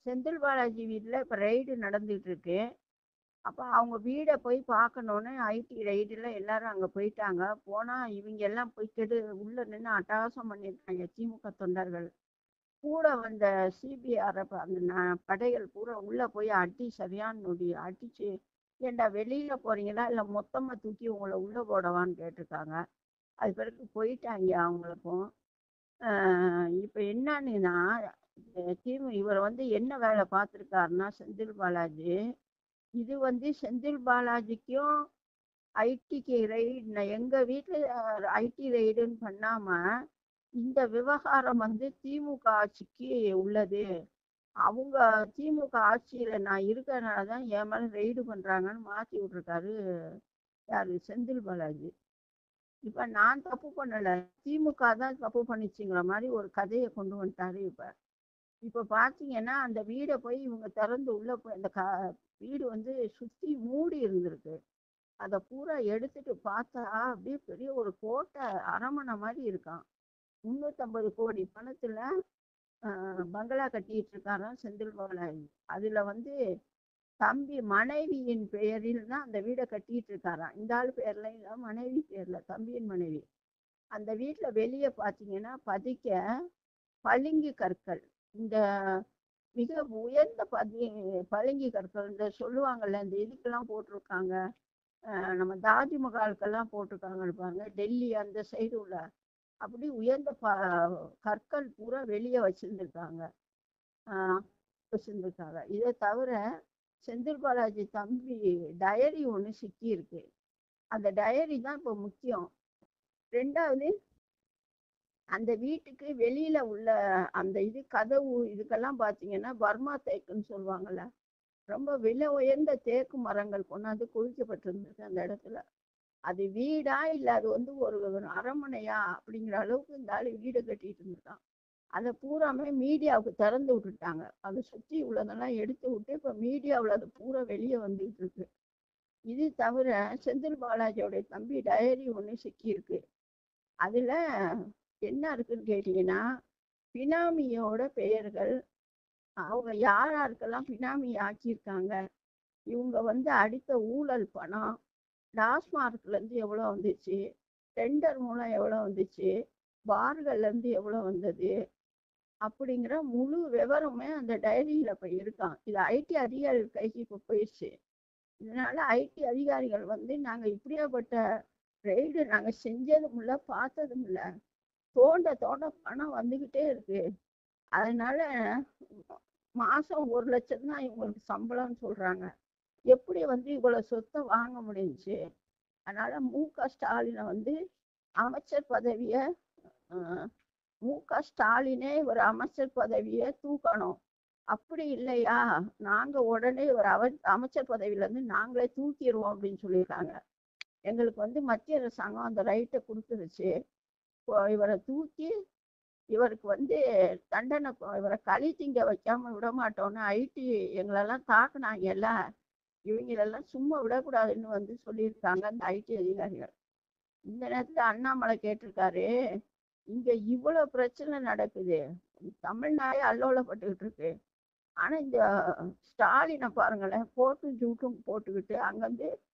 செந்தில் பாலாஜி வீட்டில் இப்போ ரைடு நடந்துகிட்டு இருக்கு அப்போ அவங்க வீடை போய் பார்க்கணுன்னு ஐடி ரைடில் எல்லாரும் அங்கே போயிட்டாங்க போனால் இவங்க எல்லாம் போய் கெடு உள்ளே நின்று அட்டகாசம் பண்ணியிருக்காங்க திமுக தொண்டர்கள் கூட வந்த சிபிஆர் அந்த ந- படைகள் பூரா உள்ளே போய் அடி சரியான நொடி அடிச்சு ஏண்டா வெளியில் போறீங்களா இல்லை மொத்தமாக தூக்கி உங்களை உள்ளே போடவான்னு கேட்டிருக்காங்க அது பிறகு போயிட்டாங்க அவங்களுக்கும் இப்போ என்னன்னுனா அஹ் திமு இவர் வந்து என்ன வேலை பார்த்துருக்காருன்னா செந்தில் பாலாஜி இது வந்து செந்தில் பாலாஜிக்கும் ஐடிக்கு ரைடு எங்கள் வீட்டில் ஐடி ரைடுன்னு பண்ணாமல் இந்த விவகாரம் வந்து திமுக ஆட்சிக்கு உள்ளது அவங்க திமுக ஆட்சியில் நான் இருக்கிறனால தான் என் மேலே ரைடு பண்ணுறாங்கன்னு மாற்றி விட்ருக்காரு யார் செந்தில் பாலாஜி இப்போ நான் தப்பு பண்ணலை திமுக தான் தப்பு பண்ணிச்சுங்கிற மாதிரி ஒரு கதையை கொண்டு வந்துட்டாரு இப்போ இப்போ பார்த்தீங்கன்னா அந்த வீடை போய் இவங்க திறந்து உள்ளே போய் அந்த க வீடு வந்து சுற்றி மூடி இருந்திருக்கு அதை பூரா எடுத்துட்டு பார்த்தா அப்படியே பெரிய ஒரு கோட்டை அரமனை மாதிரி இருக்கான் முந்நூற்றம்பது கோடி பணத்தில் பங்களா கட்டிட்டு இருக்காராம் செந்தில் பாலாஜி அதில் வந்து தம்பி மனைவியின் பெயரில் தான் அந்த வீடை கட்டிட்டு இருக்காராம் இந்த ஆள் பேர்ல இல்லை மனைவி பேர்ல தம்பியின் மனைவி அந்த வீட்டில் வெளியே பார்த்தீங்கன்னா பதிக்க பளிங்கு கற்கள் இந்த மிக உயர்ந்த பதி பளிங்கு கற்கள் இந்த சொல்லுவாங்கல்ல இந்த இதுக்கெல்லாம் போட்டிருக்காங்க அஹ் நம்ம தாஜ்மஹாலுக்கெல்லாம் போட்டிருக்காங்க பாருங்க டெல்லி அந்த சைடு உள்ள அப்படி உயர்ந்த ப கற்கள் பூரா வெளியே வச்சிருந்துருக்காங்க வச்சிருந்துருக்காங்க இதை தவிர செந்தில் பாலாஜி தம்பி டயரி ஒன்று சிக்கியிருக்கு அந்த டயரி தான் இப்போ முக்கியம் ரெண்டாவது அந்த வீட்டுக்கு வெளியில உள்ள அந்த இது கதவு இதுக்கெல்லாம் பார்த்தீங்கன்னா பர்மா தேக்குன்னு சொல்லுவாங்கல்ல ரொம்ப விலை உயர்ந்த தேக்கு மரங்கள் கொண்டாந்து குவிக்கப்பட்டிருந்திருக்கு அந்த இடத்துல அது வீடா இல்லை அது வந்து ஒரு ஒரு அரண்மனையா அப்படிங்கிற அளவுக்கு இந்த ஆள் வீடு கட்டிட்டு இருந்திருக்கான் அதை பூராமே மீடியாவுக்கு திறந்து விட்டுட்டாங்க அதை சுற்றி உள்ளதெல்லாம் எடுத்து விட்டு இப்போ மீடியாவில் அது பூரா வெளியே வந்துகிட்டு இருக்கு இது தவிர செந்தில் பாலாஜியோடைய தம்பி டயரி ஒன்று சிக்கியிருக்கு அதில் என்ன இருக்குன்னு கேட்டிங்கன்னா பினாமியோட பெயர்கள் அவங்க யார் யாருக்கெல்லாம் பினாமி ஆக்கியிருக்காங்க இவங்க வந்து அடித்த ஊழல் பணம் டாஸ்மார்க்லேருந்து எவ்வளோ வந்துச்சு டெண்டர் மூலம் எவ்வளோ வந்துச்சு பார்கள்லேருந்து எவ்வளோ வந்தது அப்படிங்கிற முழு விவரமே அந்த டைரியில் இப்போ இருக்கான் இது ஐடி அதிகாரிகள் கைக்கு இப்போ போயிடுச்சு இதனால ஐடி அதிகாரிகள் வந்து நாங்கள் இப்படியாப்பட்ட ரெய்டு நாங்கள் செஞ்சதும் இல்லை பார்த்ததும் இல்லை தோண்ட தோண்ட பணம் வந்துக்கிட்டே இருக்கு அதனால மாதம் ஒரு லட்சம் தான் இவங்களுக்கு சம்பளம்னு சொல்கிறாங்க எப்படி வந்து இவ்வளோ சொத்தை வாங்க முடிஞ்சுச்சு அதனால மு க ஸ்டாலினை வந்து அமைச்சர் பதவியை மு க ஸ்டாலினே ஒரு அமைச்சர் பதவியை தூக்கணும் அப்படி இல்லையா நாங்கள் உடனே ஒரு அவ அமைச்சர் பதவியிலேருந்து நாங்களே தூக்கிடுவோம் அப்படின்னு சொல்லியிருக்காங்க எங்களுக்கு வந்து மத்திய அரசாங்கம் அந்த ரைட்டை கொடுத்துருச்சு இப்போ இவரை தூக்கி இவருக்கு வந்து தண்டனை கொ- இவரை களி திங்க வைக்காம விட மாட்டோம்னு ஐடி எங்களெல்லாம் தாக்குனாங்கல்ல இவங்களெல்லாம் சும்மா விடக்கூடாதுன்னு வந்து சொல்லியிருக்காங்க அந்த ஐடி அதிகாரிகள் இந்த நேரத்தில் அண்ணாமலை கேட்டிருக்காரு இங்க இவ்வளவு பிரச்சனை நடக்குது தமிழ்நாடே அல்லோலப்பட்டுக்கிட்டு இருக்கு ஆனா இந்த ஸ்டாலினை பாருங்களேன் போட்டும் ஜூட்டும் போட்டுக்கிட்டு அங்கேருந்து